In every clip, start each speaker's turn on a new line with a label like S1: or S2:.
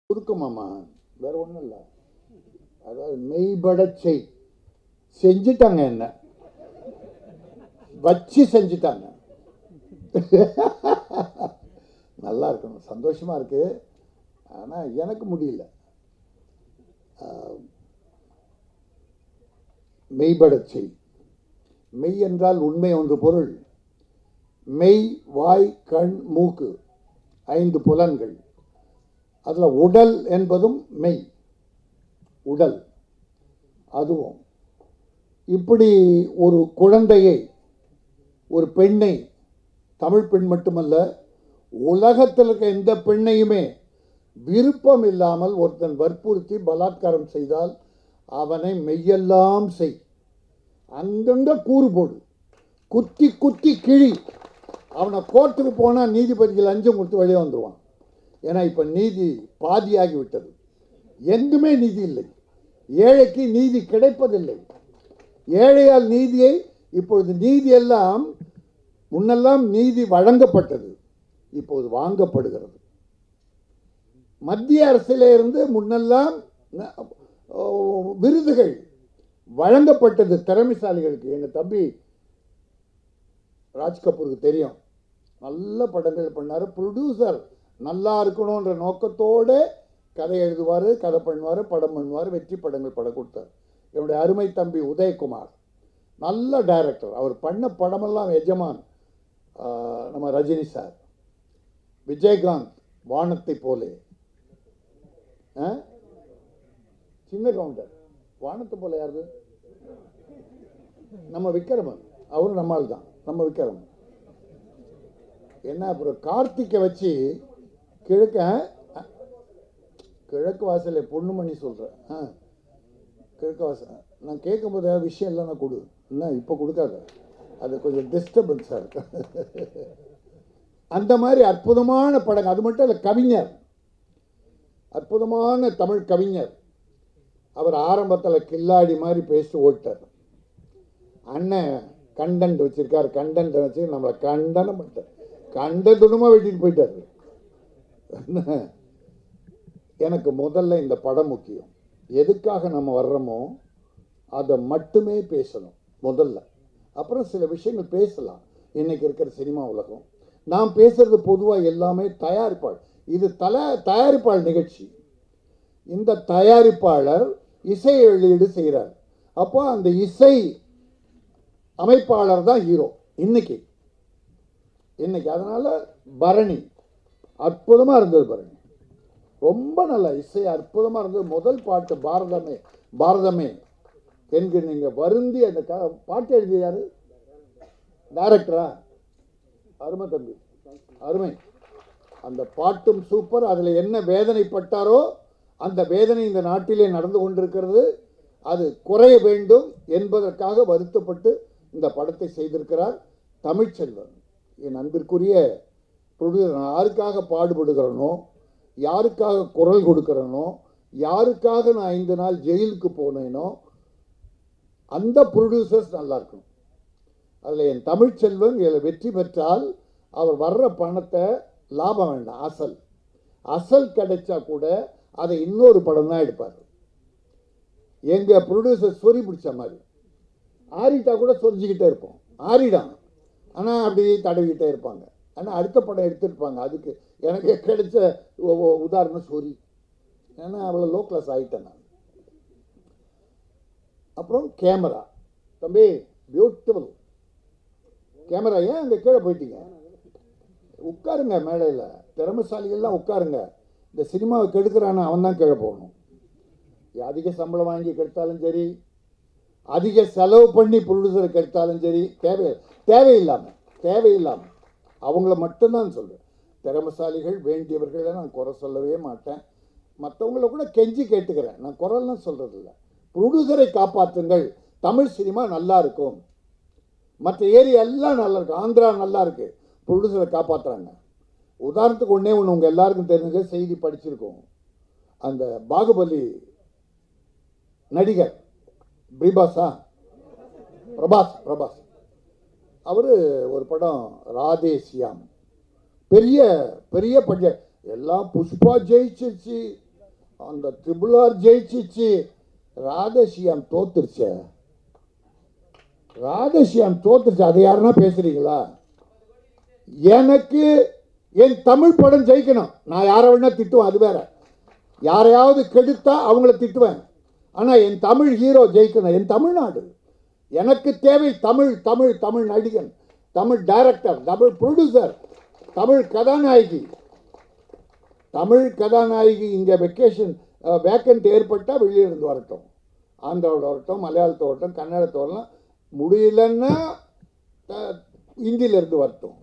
S1: சுருக்கமாம்மா வேற ஒன்றும் இல்லை அதாவது மெய்படச் செய் செஞ்சிட்டாங்க என்ன வச்சு செஞ்சிட்டாங்க நல்லா இருக்கணும் சந்தோஷமா இருக்கு ஆனால் எனக்கு முடியல ஆஹ், மெய்படச் செய் மெய் என்றால் உண்மை ஒன்று பொருள் மெய் வாய் கண் மூக்கு ஐந்து புலன்கள் அதில் உடல் என்பதும் மெய் உடல் அதுவும் இப்படி ஒரு குழந்தையை ஒரு பெண்ணை தமிழ் பெண் மட்டுமல்ல உலகத்தில் இருக்க எந்த பெண்ணையுமே விருப்பம் இல்லாமல் ஒருத்தன் வற்புறுத்தி பலாத்காரம் செய்தால் அவனை மெய்யெல்லாம் செய் அங்கங்க கூறு போடு குத்தி குத்தி கிழி அவனை கோர்ட்டுக்கு போனால் நீதிபதிகள் லஞ்சம் கொடுத்து வெளியே வந்துடுவான் ஏன்னா இப்போ நீதி பாதியாகி விட்டது எங்குமே நீதி இல்லை ஏழைக்கு நீதி கிடைப்பதில்லை ஏழையால் நீதியை இப்பொழுது நீதி எல்லாம் முன்னெல்லாம் நீதி வழங்கப்பட்டது இப்போது வாங்கப்படுகிறது மத்திய அரசிலே இருந்து முன்னெல்லாம் ந- ஓ, விருதுகள் வழங்கப்பட்டது திறமைசாலிகளுக்கு எங்கள் தம்பி ராஜ் கபூருக்கு தெரியும் நல்ல படங்கள் பண்ணார் ப்ரொடியூசர் நல்லா இருக்கணுன்ற நோக்கத்தோட கதை எழுதுவார் கதை பண்ணுவார் படம் பண்ணுவார் வெற்றி படங்கள் படம் கொடுத்தார் என்னுடைய அருமை தம்பி உதயகுமார் நல்ல டைரக்டர் அவர் பண்ண படமெல்லாம் எஜமான் ஆஹ், நம்ம ரஜினி சார் விஜயகாந்த் வானத்தை போலே ஆ? சின்ன கவுண்டர் வானத்தை போல யாரு நம்ம விக்ரமன் அவரும் நம்மால் தான் நம்ம விக்ரமன் என்ன அப்புறம் கார்த்திக்கை வச்சு கிழக்க ஆ, கிழக்கு வாசலை பொண்ணுமணி சொல்கிறேன் ஆ கிழக்கு வாசல் நான் கேட்கும்போது ஏதாவது விஷயம் இல்லைன்னா கொடு என்ன இப்போ கொடுக்காத அது கொஞ்சம் டிஸ்டர்பன்ஸாக இருக்கு அந்த மாதிரி அற்புதமான படங்கள் அது மட்டும் இல்லை கவிஞர் அற்புதமான தமிழ் கவிஞர் அவர் ஆரம்பத்தில் கில்லாடி மாதிரி பேசிட்டு ஓட்டார் அண்ணன் கண்டன்ட் வச்சிருக்காரு கண்டன்ட் வச்சு நம்மளை கண்டனம் பண்ணிட்டார் கண்டதுடமாக வெட்டிட்டு போயிட்டார் எனக்கு முதல்ல இந்த படம் முக்கியம் எதுக்காக நம்ம வர்றோமோ அதை மட்டுமே பேசணும் முதல்ல அப்புறம் சில விஷயங்கள் பேசலாம் இன்னைக்கு இருக்கிற சினிமா உலகம் நான் பேசுறது பொதுவாக எல்லாமே தயாரிப்பாளர் இது தல தயாரிப்பாளர் நிகழ்ச்சி இந்த தயாரிப்பாளர் இசை வெளியீடு செய்கிறார் அப்போ அந்த இசை அமைப்பாளர் தான் ஹீரோ இன்னைக்கு இன்னைக்கு அதனால பரணி அற்புதமாக இருந்தது பரணி ரொம்ப நல்ல இசை அற்புதமாக இருந்தது முதல் பாட்டு பாரதமே பாரதமே என்கிற நீங்கள் வருந்தி அந்த க பாட்டு எழுதிய யாரு டைரக்டரா அருமை தம்பி அருமை அந்த பாட்டும் சூப்பர் அதில் என்ன வேதனைப்பட்டாரோ அந்த வேதனை இந்த நாட்டிலே நடந்து கொண்டிருக்கிறது அது குறைய வேண்டும் என்பதற்காக வருத்தப்பட்டு இந்த படத்தை செய்திருக்கிறார் தமிழ்ச்செல்வன் என் அன்பிற்குரிய ப்ரொடியூசர் நான் யாருக்காக பாடுபடுகிறேனோ யாருக்காக குரல் கொடுக்கிறேனோ யாருக்காக நான் ஐந்து நாள் ஜெயிலுக்கு போனேனோ அந்த ப்ரொடியூசர்ஸ் நல்லா இருக்கணும் அதில் என் தமிழ்ச்செல்வன் இதில் வெற்றி பெற்றால் அவர் வர்ற பணத்தை லாபம் வேண்டாம் அசல் அசல் கிடைச்சா கூட அதை இன்னொரு படம் தான் எடுப்பார் எங்கள் ப்ரொடியூசர் சொறி பிடிச்ச மாதிரி ஆறிட்டா கூட சொரிஞ்சிக்கிட்டே இருப்போம் ஆறிடான் ஆனால் அப்படி தடவிக்கிட்டே இருப்பாங்க ஆனால் அடுத்த படம் எடுத்திருப்பாங்க அதுக்கு எனக்கு கிடைச்ச ஒ- ஒ- உதாரணம் சொறி ஏன்னா அவ்வளோ லோ கிளாஸ் ஆகிட்டேன் நான் அப்புறம் கேமரா தம்பி பியூட்டிஃபுல் கேமரா ஏன் அங்கே கீழே போயிட்டீங்க உட்காருங்க மேடையில் திறமைசாலிகள்லாம் உட்காருங்க இந்த சினிமாவை கெடுக்கிறான்னு அவன் தான் கீழே போகணும் அதிக சம்பளம் வாங்கி கெடுத்தாலும் சரி அதிக செலவு பண்ணி ப்ரொடியூசரை கெடுத்தாலும் சரி தேவை தேவையில்லாமல் தேவையில்லாமல் அவங்கள மட்டும்தான் சொல்கிறேன் திறமைசாலிகள் வேண்டியவர்களை நான் குறை சொல்லவே மாட்டேன் மற்றவங்கள கூட கெஞ்சி கேட்டுக்கிறேன் நான் குரல்லாம் சொல்கிறது இல்லை ப்ரொடியூசரை காப்பாற்றுங்கள் தமிழ் சினிமா நல்லா இருக்கும் மற்ற ஏரியா எல்லாம் நல்லா இருக்கு ஆந்திரா நல்லா இருக்கு ப்ரொடியூசரை காப்பாற்றுறாங்க உதாரணத்துக்கு ஒன்றே ஒன்று உங்கள் எல்லாருக்கும் தெரிஞ்ச செய்தி படிச்சிருக்கோம் அந்த பாகுபலி நடிகர் பிரிபாஸா பிரபாஸ் பிரபாஸ் அவர் ஒரு படம் ராதேசியாம் பெரிய பெரிய பட்ஜெட் எல்லாம் புஷ்பா ஜெயிச்சிருச்சு அந்த திபுலார் ஜெயிச்சிச்சு ராதேஷியாம் தோத்துருச்சே ராதேஷியாம் தோத்துருச்சு அது யாருன்னா பேசுறீங்களா எனக்கு என் தமிழ் படம் ஜெயிக்கணும் நான் யாரை வேணா திட்டுவேன் அது வேற யாரையாவது கெடுத்தா அவங்கள திட்டுவேன் ஆனால் என் தமிழ் ஹீரோ ஜெயிக்கணும் என் தமிழ்நாடு எனக்கு தேவை தமிழ் தமிழ் தமிழ் நடிகன் தமிழ் டைரக்டர் தமிழ் ப்ரொடியூசர் தமிழ் கதாநாயகி தமிழ் கதாநாயகி இங்கே வெக்கேஷன் வேக்கண்ட் ஏற்பட்டால் வெளியிருந்து வரட்டும் ஆந்திராவில் வரட்டும் மலையாளத்தை வரட்டும் கன்னடத்தை வரலாம் முடியலன்னா அஹ், ஹிந்தியில இருந்து வரட்டும்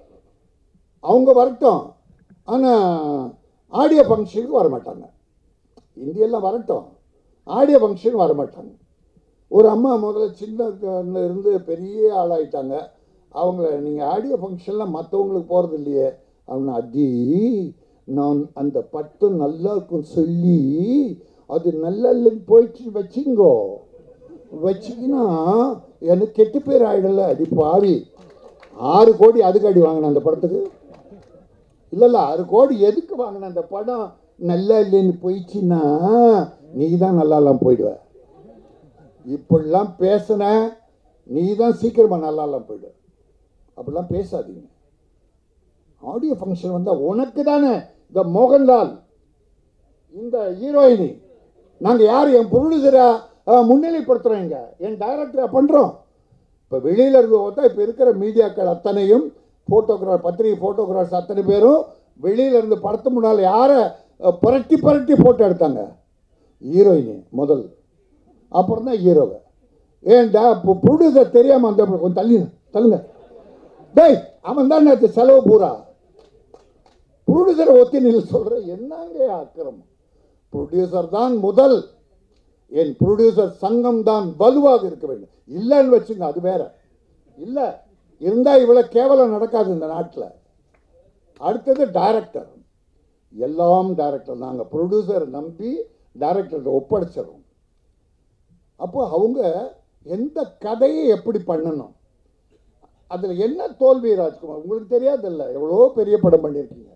S1: அவங்க வரட்டும் ஆனால் ஆடியோ ஃபங்க்ஷனுக்கு வர மாட்டாங்க இந்தியெல்லாம் வரட்டும் ஆடியோ ஃபங்க்ஷன் வர மாட்டாங்க ஒரு அம்மா முதல்ல சின்ன க- இருந்து பெரிய ஆளாயிட்டாங்க அவங்கள நீங்கள் ஆடியோ ஃபங்க்ஷனில் மற்றவங்களுக்கு போகிறது இல்லையே அவனை அதி நான் அந்த பட்டம் நல்லா இருக்கும் சொல்லி அது நல்லா இல்லைன்னு போயிடுச்சு வச்சிங்கோ வச்சிக்கினா எனக்கு கெட்டு பேர் ஆயிடல அடி பாவி ஆறு கோடி அதுக்கு அடி வாங்கினேன் அந்த படத்துக்கு இல்லை இல்லை ஆறு கோடி எதுக்கு வாங்கின அந்த படம் நல்லா இல்லைன்னு போயிடுச்சுன்னா நீ தான் நல்லா இல்லாம போயிடுவ இப்படிலாம் பேசுன நீ தான் சீக்கிரமாக நல்லா இல்லாம போயிடுவ அப்படிலாம் பேசாதீங்க ஆடியோ ஃபங்க்ஷன் வந்தால் உனக்கு தானே இந்த மோகன்லால் இந்த ஹீரோயினி நாங்கள் யார் என் ப்ரொடியூசரை முன்னிலைப்படுத்துகிறோம் இங்க என் டைரக்டரை பண்ணுறோம் இப்போ வெளியில இருந்து பார்த்தா இப்போ இருக்கிற மீடியாக்கள் அத்தனையும் ஃபோட்டோகிராஃப் பத்திரிகை ஃபோட்டோகிராஃபர்ஸ் அத்தனை பேரும் வெளியில இருந்து படத்து முன்னால் யாரை அஹ், புரட்டி புரட்டி ஃபோட்டோ எடுத்தாங்க ஹீரோயினி முதல் அப்புறம் தான் ஹீரோவை ஏன்டா இப்போ ப்ரொடியூசர் தெரியாமல் அந்த கொஞ்சம் தள்ளின தள்ளுங்க டேய் அவன் தான் நேற்று செலவு பூரா ப்ரொடியூசரை ஒத்தி நில் சொல்கிற என்னங்க அக்கிரமம் ப்ரொடியூசர் தான் முதல் என் ப்ரொடியூசர் சங்கம் தான் வலுவாக இருக்க வேண்டும் இல்லைன்னு வச்சுங்க அது வேற இல்லை இருந்தால் இவ்வளோ கேவலம் நடக்காது இந்த நாட்டில் அடுத்தது டைரக்டர் எல்லாம் டைரக்டர் நாங்கள் ப்ரொடியூசர் நம்பி டைரக்டர்கிட்ட ஒப்படைச்சிடுறோம் அப்போ அவங்க எந்த கதையை எப்படி பண்ணணும் அதில் என்ன தோல்வி ராஜ்குமார் உங்களுக்கு தெரியாதில்ல எவ்வளோ பெரிய படம் பண்ணியிருக்கீங்க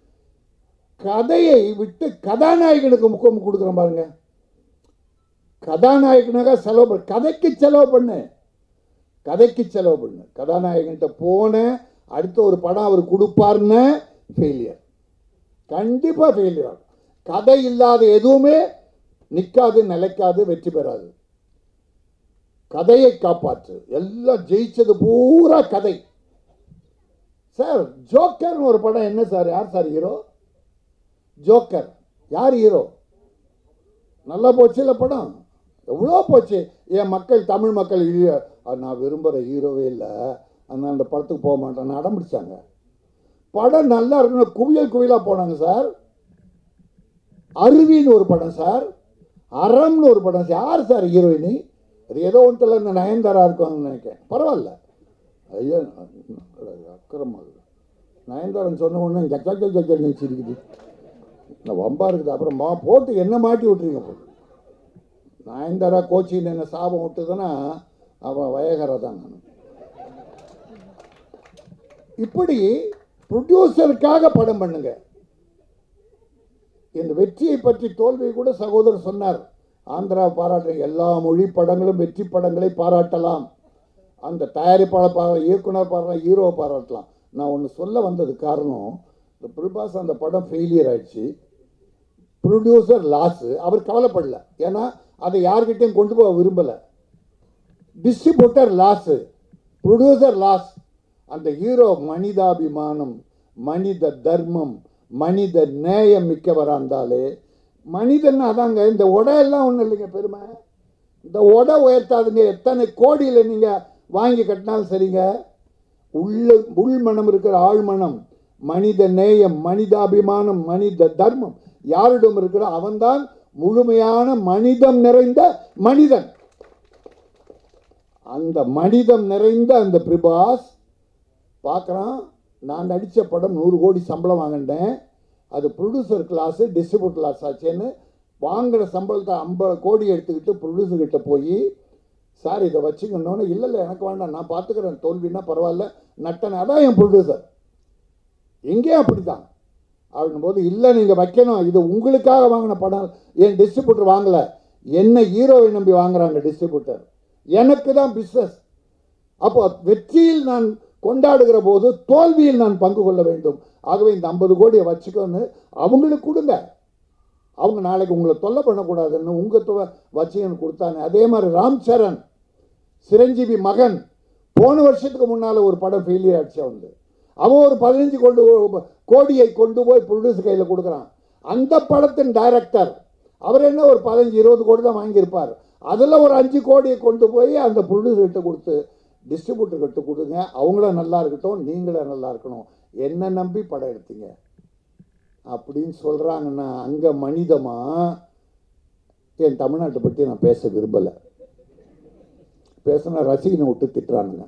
S1: கதையை விட்டு கதாநாயகனுக்கு முக்கியம் கொடுக்குறோம் பாருங்க கதாநாயகனாக செலவு பண்ணு கதைக்கு செலவு பண்ணு கதைக்கு செலவு பண்ணு கதாநாயகன்கிட்ட போன அடுத்த ஒரு படம் அவர் கொடுப்பாருன்னு ஃபெயிலியர் கண்டிப்பாக ஃபெயிலியர் ஆகும் கதை இல்லாத எதுவுமே நிற்காது நிலைக்காது வெற்றி பெறாது கதையை காப்பாற்று எல்லாம் ஜெயிச்சது பூரா கதை சார் ஜோக்கர்னு ஒரு படம் என்ன சார் யார் சார் ஹீரோ ஜோக்கர் யார் ஹீரோ நல்லா போச்சு இல்லை படம் எவ்வளோ போச்சு என் மக்கள் தமிழ் மக்கள் இல்லையா அது நான் விரும்புகிற ஹீரோவே இல்லை அதனால் அந்த படத்துக்கு போக மாட்டேன் அடம் பிடிச்சாங்க படம் நல்லா இருக்குன்னு குவியல் குவியலாக போனாங்க சார் அருவின்னு ஒரு படம் சார் அறம்னு ஒரு படம் சார் யார் சார் ஹீரோயினி அது ஏதோ ஒன்றில் இந்த நயன்தாரா இருக்காங்கன்னு நினைக்கிறேன் பரவாயில்ல ஐயா அக்கிரமா அது நயன்தாரன் சொன்ன உடனே ஜக்கல் ஜக்கல் நினச்சிருக்குது இந்த வம்பா இருக்குது அப்புறம் மா போட்டு என்ன மாட்டி விட்டுறீங்க போட்டு நயன்தாரா கோச்சின்னு என்ன சாபம் விட்டுதுன்னா அவன் வயகரா தான் நான் இப்படி ப்ரொடியூசருக்காக படம் பண்ணுங்க இந்த வெற்றியை பற்றி தோல்வியை கூட சகோதரர் சொன்னார் ஆந்திரா பாராட்ட எல்லா மொழி படங்களும் வெற்றி படங்களை பாராட்டலாம் அந்த தயாரிப்பாளர் பாரா இயக்குனர் பாராட்டலாம் ஹீரோ பாராட்டலாம் நான் ஒன்று சொல்ல வந்தது காரணம் இந்த பிரபாஸ் அந்த படம் ஃபெயிலியர் ஆயிடுச்சு ப்ரொடியூசர் லாஸு அவர் கவலைப்படல ஏன்னா அதை யார்கிட்டையும் கொண்டு போக விரும்பலை டிஸ்ட்ரிபியூட்டர் லாஸு ப்ரொடியூசர் லாஸ் அந்த ஹீரோ மனிதாபிமானம் மனித தர்மம் மனித நேயம் மிக்கவராக இருந்தாலே மனிதன் அதாங்க இந்த உடையெல்லாம் ஒன்றும் இல்லைங்க பெருமை இந்த உடை உயர்த்தாதுங்க எத்தனை கோடியில் நீங்கள் வாங்கி கட்டினாலும் சரிங்க உள்ள உள் மனம் இருக்கிற ஆழ்மனம் மனித நேயம் மனிதாபிமானம் மனித தர்மம் யாரிடம் இருக்கிற அவன்தான் முழுமையான மனிதம் நிறைந்த மனிதன் அந்த மனிதம் நிறைந்த அந்த பிரபாஸ் பார்க்குறான் நான் நடித்த படம் நூறு கோடி சம்பளம் வாங்கிட்டேன் அது ப்ரொடியூசர் கிளாஸு டிஸ்ட்ரிபியூட் கிளாஸ் ஆச்சுன்னு வாங்குற சம்பளத்தை ஐம்பது கோடி எடுத்துக்கிட்டு ப்ரொடியூசர் கிட்ட போய் சார் இதை வச்சுக்கணுன்னு இல்லை இல்லை எனக்கு வேண்டாம் நான் பார்த்துக்கிறேன் தோல்வின்னா பரவாயில்ல நட்டனை அதான் என் ப்ரொடியூசர் எங்கேயும் அப்படி தான் அப்படின்னும் போது இல்லை நீங்கள் வைக்கணும் இது உங்களுக்காக வாங்கின படம் என் டிஸ்ட்ரிபியூட்டர் வாங்கலை என்ன ஹீரோவை நம்பி வாங்குறாங்க டிஸ்ட்ரிபியூட்டர் எனக்கு தான் பிஸ்னஸ் அப்போ வெற்றியில் நான் கொண்டாடுகிற போது தோல்வியில் நான் பங்கு கொள்ள வேண்டும் ஆகவே இந்த ஐம்பது கோடியை வச்சுக்கோன்னு அவங்களுக்கு கொடுங்க அவங்க நாளைக்கு உங்களை தொல்லை பண்ணக்கூடாதுன்னு உங்கள் தொகை வச்சுக்கன்னு கொடுத்தானே அதே மாதிரி ராம் சரண் சிரஞ்சீவி மகன் போன வருஷத்துக்கு முன்னால் ஒரு படம் ஃபெயிலியர் ஆச்சு வந்து அவன் ஒரு பதினஞ்சு கொண்டு போ- கோடியை கொண்டு போய் ப்ரொடியூசர் கையில் கொடுக்குறான் அந்த படத்தின் டைரக்டர் அவர் என்ன ஒரு பதினஞ்சு இருபது கோடி தான் வாங்கியிருப்பார் அதில் ஒரு அஞ்சு கோடியை கொண்டு போய் அந்த ப்ரொடியூசர்கிட்ட கொடுத்து டிஸ்ட்ரிபியூட்டர் கிட்ட கொடுங்க அவங்களும் நல்லா இருக்கட்டும் நீங்களும் நல்லா இருக்கணும் என்ன நம்பி படம் எடுத்தீங்க அப்படின்னு சொல்கிறாங்கன்னா அங்கே மனிதமா என் தமிழ்நாட்டை பற்றி நான் பேச விரும்பலை பேசினா ரசிகனை விட்டு திட்டுறானுங்க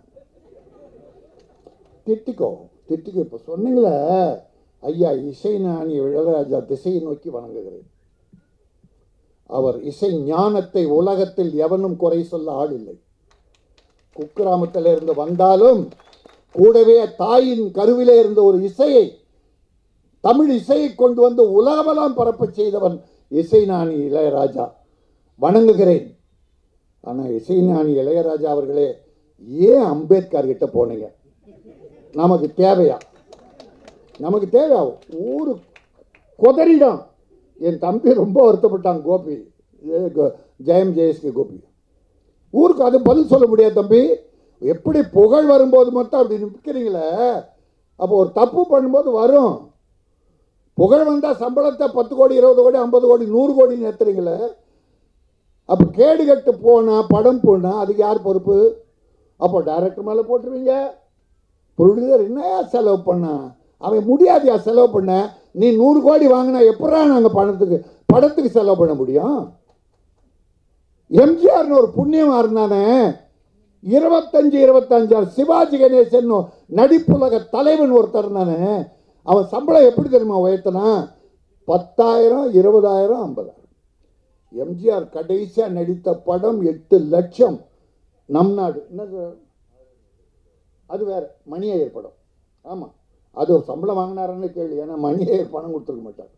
S1: திட்டிக்கோ திட்டிக்கோ இப்போ சொன்னீங்களே ஐயா இசை ஞானி இளையராஜா திசையை நோக்கி வணங்குகிறேன் அவர் இசை ஞானத்தை உலகத்தில் எவனும் குறை சொல்ல ஆள் இல்லை குக்கிராமத்தில் இருந்து வந்தாலும் கூடவே தாயின் கருவிலே இருந்த ஒரு இசையை தமிழ் இசையை கொண்டு வந்து உலகமெல்லாம் பரப்பச் செய்தவன் இசைஞானி இளையராஜா வணங்குகிறேன் ஆனால் இசைஞானி இளையராஜா அவர்களே ஏன் அம்பேத்கர் கிட்ட போனீங்க நமக்கு தேவையா நமக்கு தேவையா ஊரு கொதறிடம் என் தம்பி ரொம்ப வருத்தப்பட்டான் கோபி ஏ, கோ- ஜெயம் ஜெயஸ்கி கோபி ஊருக்கு அது பதில் சொல்ல முடியாது தம்பி எப்படி புகழ் வரும்போது மட்டும் அப்படி நிற்கிறீங்களே அப்போ ஒரு தப்பு பண்ணும்போது வரும் புகழ் வந்தால் சம்பளத்தை பத்து கோடி இருபது கோடி ஐம்பது கோடி நூறு கோடின்னு ஏற்றுறீங்களே அப்போ கேடு கட்டு போனால் படம் போனால் அதுக்கு யார் பொறுப்பு அப்போ டைரக்டர் மேலே போட்டுருவீங்க ப்ரொடியூசர் என்னையா செலவு பண்ணா அவன் முடியாதுயா செலவு பண்ண நீ நூறு கோடி வாங்கினா எப்படா நாங்கள் பணத்துக்கு படத்துக்கு செலவு பண்ண முடியும் எம்ஜிஆர்னு ஒரு புண்ணியமா இருந்தானே இருபத்தஞ்சு இருபத்தஞ்சாறு சிவாஜி கணேசன் நடிப்புலக தலைவன் ஒருத்தர் இருந்தானே அவன் சம்பளம் எப்படி தெரியுமா உயர்த்தனா பத்தாயிரம் இருபதாயிரம் ஐம்பதாயிரம் எம்ஜிஆர் கடைசியாக நடித்த படம் எட்டு லட்சம் நம் நாடு என்னது அது வேற மணியையர் படம் ஆமாம் அது ஒரு சம்பளம் வாங்கினாருன்னு கேள்வி ஏன்னா மணியையர் பணம் கொடுத்துருக்க மாட்டார்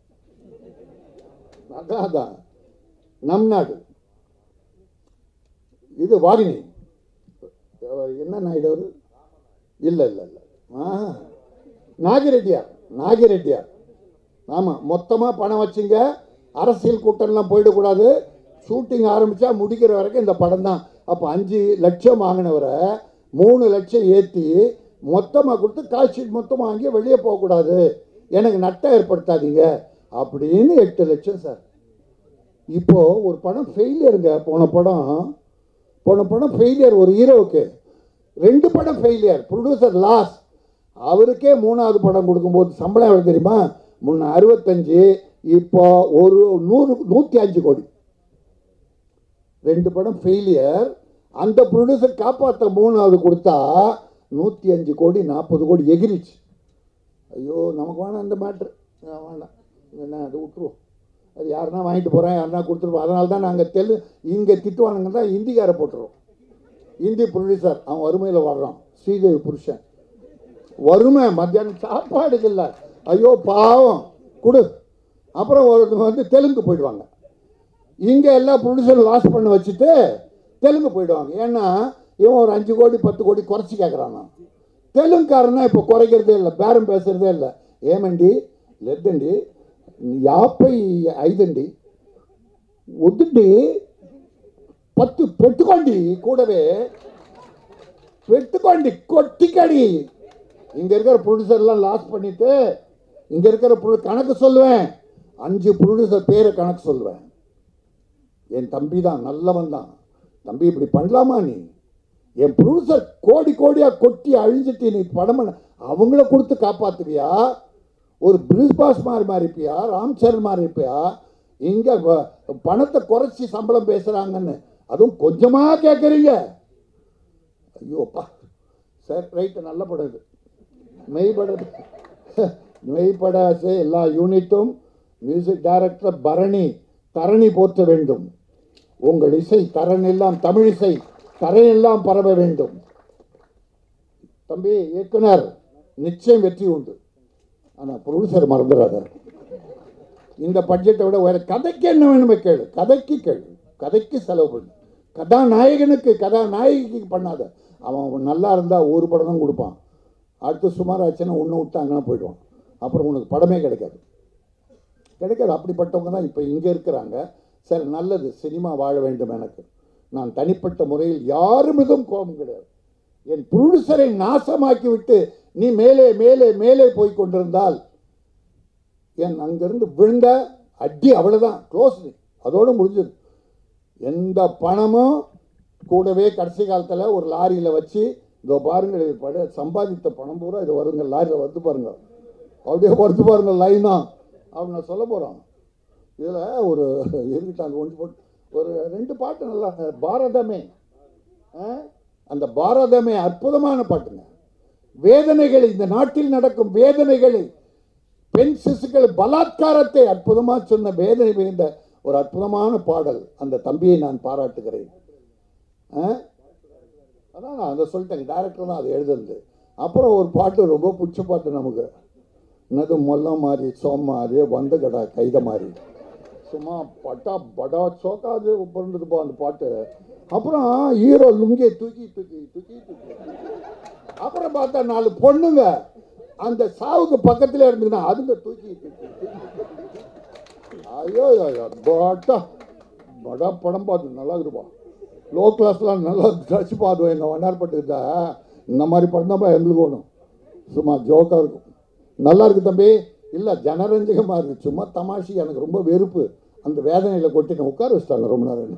S1: அதான் அதான் நம் நாடு இது வாகினி அஹ் என்ன நாயுடு அவரு இல்லை இல்லை இல்லை ஆ நாகிரெட்டியார் நாகிரெட்டியார் ஆமாம் மொத்தமாக பணம் வச்சுங்க அரசியல் கூட்டம்லாம் போயிடக்கூடாது ஷூட்டிங் ஆரம்பித்தா முடிக்கிற வரைக்கும் இந்த படம் தான் அப்போ அஞ்சு லட்சம் வாங்கினவரை மூணு லட்சம் ஏற்றி மொத்தமாக கொடுத்து கால் ஷீட் மொத்தமாக வாங்கி வெளியே போகக்கூடாது எனக்கு நட்டம் ஏற்படுத்தாதீங்க அப்படின்னு எட்டு லட்சம் சார் இப்போது ஒரு படம் ஃபெயிலியருங்க போன படம் போன படம் ஃபெயிலியர் ஒரு ஹீரோவுக்கு ரெண்டு படம் ஃபெயிலியர் ப்ரொடியூசர் லாஸ் அவருக்கே மூணாவது படம் கொடுக்கும்போது சம்பளம் எவ்வளோ தெரியுமா முன்ன அறுபத்தஞ்சு இப்போ ஒரு நூறு நூற்றி அஞ்சு கோடி ரெண்டு படம் ஃபெயிலியர் அந்த ப்ரொடியூசர் காப்பாற்ற மூணாவது கொடுத்தா நூற்றி அஞ்சு கோடி நாற்பது கோடி எகிரிச்சு ஐயோ நமக்கு வேணாம் அந்த மேட்ரு வேணாம் என்ன அது விட்டுருவோம் அது யாருன்னா வாங்கிட்டு போகிறேன் யாருன்னா கொடுத்துருப்போம் அதனால தான் நாங்கள் தெலு இங்கே திட்டுவானுங்க தான் ஹிந்திக்கார போட்டுருவோம் ஹிந்தி ப்ரொடியூசர் அவன் வறுமையில் வர்றான் ஸ்ரீதேவி புருஷன் வறுமை மத்தியானம் சாப்பாடுக்கு இல்லை ஐயோ பாவம் கொடு அப்புறம் ஒரு வந்து தெலுங்கு போயிடுவாங்க இங்கே எல்லா ப்ரொடியூசரும் லாஸ் பண்ண வச்சுட்டு தெலுங்கு போயிடுவாங்க ஏன்னா இவன் ஒரு அஞ்சு கோடி பத்து கோடி குறைச்சி கேட்குறான் தெலுங்குக்காரனா இப்போ குறைக்கிறதே இல்லை பேரம் பேசுகிறதே இல்லை ఏమండి లేదండి యాభై ఐదండి వద్దండి పత్తు పెట్టుకోండి కూడవే பெற்றுக்கொண்டி கொட்டிக்கடி இங்கே இருக்கிற ப்ரொடியூசர்லாம் லாஸ் பண்ணிட்டு இங்கே இருக்கிற ப்ரொ கணக்கு சொல்லுவேன் அஞ்சு ப்ரொடியூசர் பேரை கணக்கு சொல்லுவேன் என் தம்பி தான் நல்லவன் தான் தம்பி இப்படி பண்ணலாமா நீ என் ப்ரொடியூசர் கோடி கோடியாக கொட்டி அழிஞ்சிட்டு நீ படம் பண்ண அவங்கள கொடுத்து காப்பாத்துவியா ஒரு பிரிஸ் பாஸ் மாதிரி மாதிரி இருப்பியா ராம் சரண் மாதிரி இருப்பியா இங்கே பணத்தை குறைச்சி சம்பளம் பேசுகிறாங்கன்னு அதுவும் கொஞ்சமாக கேட்குறீங்க ஐயோப்பா சார் ரைட்டு நல்ல படம் இது மெய்பட மெய்படாசு எல்லா யூனிட்டும் மியூசிக் டைரக்டர் பரணி தரணி போற்ற வேண்டும் உங்கள் இசை தரண் எல்லாம் தமிழ் இசை தரண் எல்லாம் பரவ வேண்டும் தம்பி இயக்குனர் நிச்சயம் வெற்றி உண்டு ஆனால் ப்ரொடியூசர் மறந்துடாத இந்த பட்ஜெட்டை விட வேற கதைக்கு என்ன வேணுமே கேளு கதைக்கு கேளு கதைக்கு செலவு பண்ணு கதாநாயகனுக்கு கதாநாயகிக்கு பண்ணாத அவன் நல்லா இருந்தால் ஒரு படம் தான் கொடுப்பான் அடுத்து சுமார் ஆச்சுன்னா ஒன்று விட்டாங்கன்னா போயிடுவான் அப்புறம் உனக்கு படமே கிடைக்காது கிடைக்காது அப்படிப்பட்டவங்க தான் இப்போ இங்கே இருக்கிறாங்க சரி நல்லது சினிமா வாழ வேண்டும் எனக்கு நான் தனிப்பட்ட முறையில் யார் மீதும் கோபம் கிடையாது என் ப்ரொடியூசரை நாசமாக்கி விட்டு நீ மேலே மேலே மேலே போய் கொண்டிருந்தால் என் அங்கிருந்து விழுந்த அடி அவ்வளோதான் க்ளோஸ் அதோடு முடிஞ்சது எந்த பணமும் கூடவே கடைசி காலத்தில் ஒரு லாரியில் வச்சு இதோ பாருங்க இது பட சம்பாதித்த பணம் பூரா இது வருங்க லாரியில் வந்து பாருங்க அப்படியே வருது பாருங்க லைனா அப்படின்னு நான் சொல்ல போகிறோம் இதில் ஒரு இருக்கட்டாங்க ஒன்று போட்டு ஒரு ரெண்டு பாட்டு நல்லா பாரதமே ஆ? அந்த பாரதமே அற்புதமான பாட்டுங்க வேதனைகளை இந்த நாட்டில் நடக்கும் வேதனைகளை பெண் சிசுக்கள் பலாத்காரத்தை அற்புதமாக சொன்ன வேதனை மிகுந்த ஒரு அற்புதமான பாடல் அந்த தம்பியை நான் பாராட்டுகிறேன் ஆ? அதான் நான் அதை சொல்லிட்டேன் டேரக்டர் தான் அதை எழுதுனது அப்புறம் ஒரு பாட்டு ரொம்ப பிடிச்ச பாட்டு நமக்கு என்னது மொல்ல மாதிரி சோம் மாதிரி வந்த கடா கைத மாதிரி சும்மா பட்டா படா சோக்காது பிறந்ததுப்பா அந்த பாட்டு அப்புறம் ஹீரோ லுங்கியை தூக்கி தூக்கி தூக்கி தூக்கி அப்புறம் பார்த்தா நாலு பொண்ணுங்க அந்த சாவுக்கு பக்கத்துல இருந்துங்கன்னா அதுங்க தூக்கி தூக்கி தூக்கி. ஐயோ ஐயோ பட்டா படா படம் பார்த்து நல்லா இருக்குப்பா லோ கிளாஸ்லாம் நல்லா ட்ரெஸ் பார்த்துவோம் எங்கள் வண்ணார்பட்டுக்கிட்ட இந்த மாதிரி படம் தான் எங்களுக்கு வேணும் சும்மா ஜோக்காக இருக்கும் நல்லா இருக்கு தம்பி இல்லை ஜனரஞ்சகமாக இருக்கு சும்மா தமாஷி எனக்கு ரொம்ப வெறுப்பு அந்த வேதனையில் கொட்டின உட்கார வச்சிட்டாங்க ரொம்ப நேரம்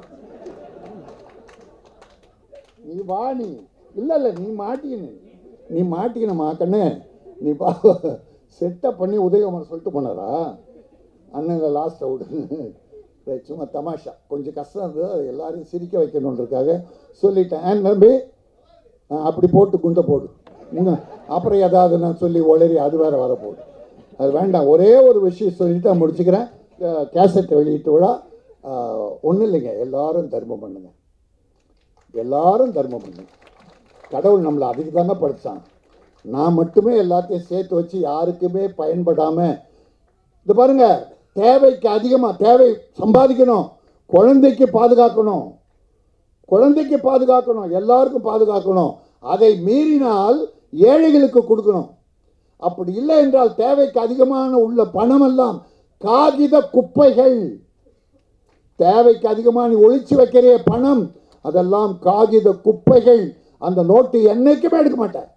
S1: நீ வா நீ இல்லை இல்லை நீ மாட்டிக்கின நீ மாட்டிக்கணுமா கண்ணு நீ பா செட்டப் பண்ணி உதயகுமார் சொல்லிட்டு போனாரா அண்ணன் லாஸ்ட் அவுட் சும்மா தமாஷா கொஞ்சம் கஷ்டம் இருந்தது அது எல்லாரையும் சிரிக்க வைக்கணுன்றதுக்காக சொல்லிட்டேன் ஏன் தம்பி ஆ, அப்படி போட்டு குண்டை போடு இன்னும் அப்புறம் ஏதாவது நான் சொல்லி உளறி அது வேற வர போகுது அது வேண்டாம் ஒரே ஒரு விஷயம் சொல்லிட்டு நான் முடிச்சுக்கிறேன் கேசட் வெளியிட்டு விழா ஒன்றும் இல்லைங்க எல்லாரும் தர்மம் பண்ணுங்க எல்லாரும் தர்மம் பண்ணுங்க கடவுள் நம்மளை அதுக்கு தானே படித்தான் நான் மட்டுமே எல்லாத்தையும் சேர்த்து வச்சு யாருக்குமே பயன்படாமல் இது பாருங்க தேவைக்கு அதிகமாக தேவை சம்பாதிக்கணும் குழந்தைக்கு பாதுகாக்கணும் குழந்தைக்கு பாதுகாக்கணும் எல்லாருக்கும் பாதுகாக்கணும் அதை மீறினால் ஏழைகளுக்கு கொடுக்கணும் அப்படி இல்லை என்றால் தேவைக்கு அதிகமான உள்ள பணமெல்லாம் காகித குப்பைகள் தேவைக்கு அதிகமாக நீ ஒழிச்சு வைக்கிற பணம் அதெல்லாம் காகித குப்பைகள் அந்த நோட்டு என்னைக்குமே எடுக்க மாட்டேன்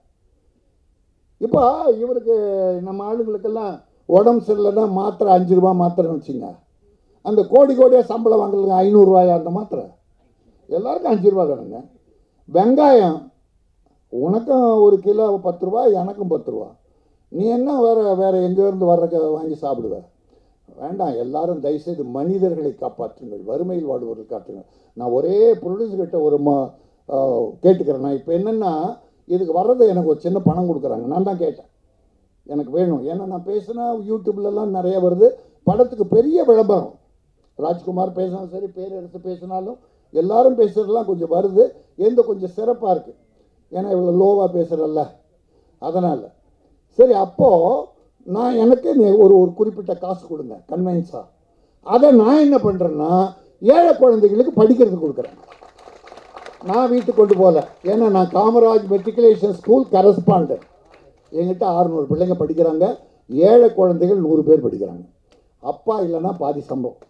S1: இப்போ இவருக்கு நம்ம ஆளுங்களுக்கெல்லாம் உடம்பு சரியில்லைன்னா மாத்திரை அஞ்சு ரூபா மாத்திரைன்னு வச்சுங்க அந்த கோடி கோடியாக சம்பளம் வாங்கலுங்க ஐநூறுரூவாயா அந்த மாத்திரை எல்லாருக்கும் அஞ்சு ரூபா தானுங்க வெங்காயம் உனக்கும் ஒரு கிலோ பத்து ரூபா எனக்கும் பத்து ரூபா நீ என்ன வேற வேற எங்கேருந்து வர்ற வாங்கி சாப்பிடுவ வேண்டாம் எல்லாரும் தயவுசெய்து மனிதர்களை காப்பாற்றுங்கள் வறுமையில் வாடுவர்கள் காட்டுங்கள் நான் ஒரே ப்ரொடியூசர் கிட்ட ஒரு ம ஆஹ் கேட்டுக்கிறேன் நான் இப்போ என்னென்னா இதுக்கு வர்றது எனக்கு ஒரு சின்ன பணம் கொடுக்குறாங்க நான் தான் கேட்டேன் எனக்கு வேணும் ஏன்னா நான் பேசினா யூடியூப்லலாம் நிறைய வருது படத்துக்கு பெரிய விளம்பரம் ராஜ்குமார் பேசினாலும் சரி பேர் எடுத்து பேசினாலும் எல்லாரும் பேசுறதெல்லாம் கொஞ்சம் வருது எந்த கொஞ்சம் சிறப்பாக இருக்குது ஏன்னா இவ்வளோ லோவாக பேசுகிறல்ல அதனால் சரி அப்போது நான் எனக்கு நீ ஒரு ஒரு குறிப்பிட்ட காசு கொடுங்க கன்வென்ஸாக அதை நான் என்ன பண்ணுறேன்னா ஏழை குழந்தைகளுக்கு படிக்கிறதுக்கு கொடுக்குறேன் நான் வீட்டுக்கு கொண்டு போகல ஏன்னா நான் காமராஜ் மெட்ரிகுலேஷன் ஸ்கூல் கரஸ்பாண்டன்ட் என்கிட்ட அறுநூறு பிள்ளைங்க படிக்கிறாங்க ஏழை குழந்தைகள் நூறு பேர் படிக்கிறாங்க அப்பா இல்லைன்னா பாதி சம்பளம்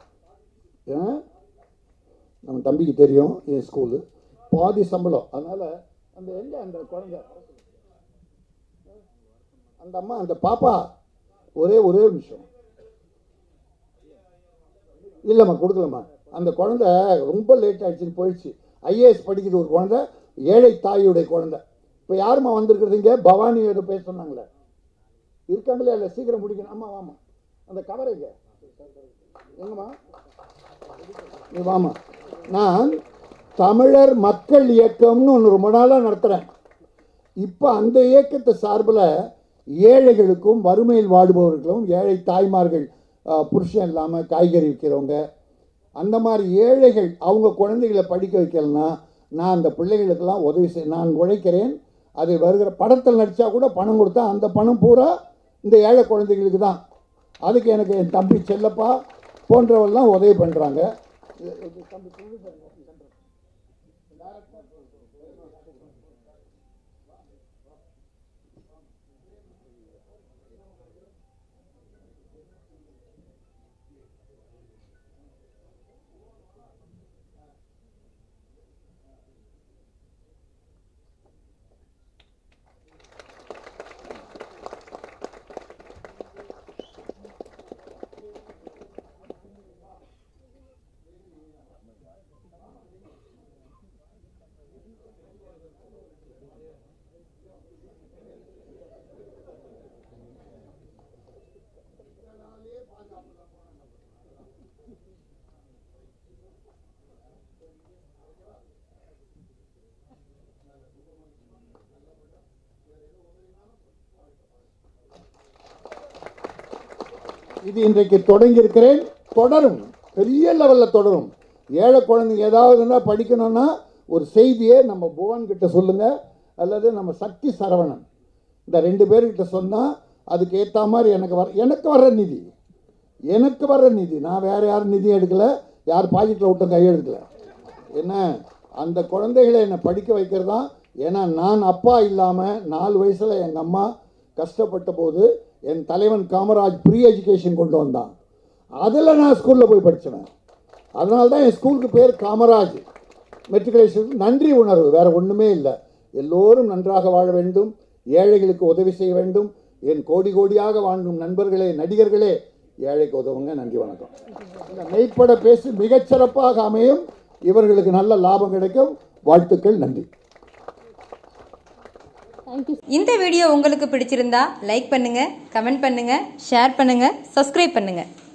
S1: ஏன் நம்ம தம்பிக்கு தெரியும் என் ஸ்கூலு பாதி சம்பளம் அதனால் அந்த எங்கே அந்த குழந்தை அந்த அம்மா அந்த பாப்பா ஒரே ஒரே நிமிஷம் இல்லைம்மா கொடுக்கலம்மா அந்த குழந்தை ரொம்ப லேட் ஆயிடுச்சுன்னு போயிடுச்சு ஐஏஎஸ் படிக்குது ஒரு குழந்தை ஏழை தாயுடைய குழந்தை இப்போ யாரும்மா வந்திருக்கிறது இங்கே பவானி ஏதோ பேச சொன்னாங்களே இருக்காங்களே இல்லை சீக்கிரம் முடிக்கணும் ஆமாம் வாமா அந்த கவர் எங்க எங்கம்மா நீ வாமா நான் தமிழர் மக்கள் இயக்கம்னு ஒன்று ரொம்ப நாளாக நடத்துகிறேன் இப்போ அந்த இயக்கத்தை சார்பில் ஏழைகளுக்கும் வறுமையில் வாடுபவர்களுக்கும் ஏழை தாய்மார்கள் ஆஹ், புருஷன் இல்லாமல் காய்கறி விற்கிறவங்க அந்த மாதிரி ஏழைகள் அவங்க குழந்தைகளை படிக்க வைக்கலன்னா நான் அந்த பிள்ளைகளுக்கெல்லாம் உதவி செய் நான் உழைக்கிறேன் அது வருகிற படத்தில் நடித்தா கூட பணம் கொடுத்தா அந்த பணம் பூரா இந்த ஏழை குழந்தைங்களுக்கு தான் அதுக்கு எனக்கு என் தம்பி செல்லப்பா போன்றவெல்லாம் உதவி பண்ணுறாங்க இது இன்றைக்கு தொடங்கி இருக்கிறேன் தொடரும் பெரிய லெவலில் தொடரும் ஏழை குழந்தைங்க ஏதாவதுன்னா படிக்கணும்னா ஒரு செய்தியை நம்ம புவன் கிட்ட சொல்லுங்க அல்லது நம்ம சக்தி சரவணன் இந்த ரெண்டு பேர்கிட்ட சொன்னால் அதுக்கு ஏற்ற மாதிரி எனக்கு வர எனக்கு வர்ற நிதி எனக்கு வர்ற நிதி நான் வேற யாரும் நிதி எடுக்கல யார் பாக்கெட்டில் விட்டும் கையெழுக்கல என்ன அந்த குழந்தைகளை என்னை படிக்க வைக்கிறது தான் ஏன்னா நான் அப்பா இல்லாமல் நாலு வயசில் எங்கள் அம்மா கஷ்டப்பட்ட போது என் தலைவன் காமராஜ் ப்ரீ எஜுகேஷன் கொண்டு வந்தான் அதில் நான் ஸ்கூலில் போய் படித்தேன் அதனால தான் என் ஸ்கூலுக்கு பேர் காமராஜ் மெட்ரிகுலேஷன் நன்றி உணர்வு வேற ஒன்றுமே இல்லை எல்லோரும் நன்றாக வாழ வேண்டும் ஏழைகளுக்கு உதவி செய்ய வேண்டும் என் கோடி கோடியாக வாழும் நண்பர்களே நடிகர்களே ஏழைக்கு உதவுங்க நன்றி வணக்கம் இந்த மெய்ப்பட பேசி மிகச்சிறப்பாக அமையும் இவர்களுக்கு நல்ல லாபம் கிடைக்கும் வாழ்த்துக்கள் நன்றி
S2: இந்த வீடியோ உங்களுக்கு பிடிச்சிருந்தா லைக் பண்ணுங்க கமெண்ட் பண்ணுங்க ஷேர் பண்ணுங்க சப்ஸ்கிரைப் பண்ணுங்க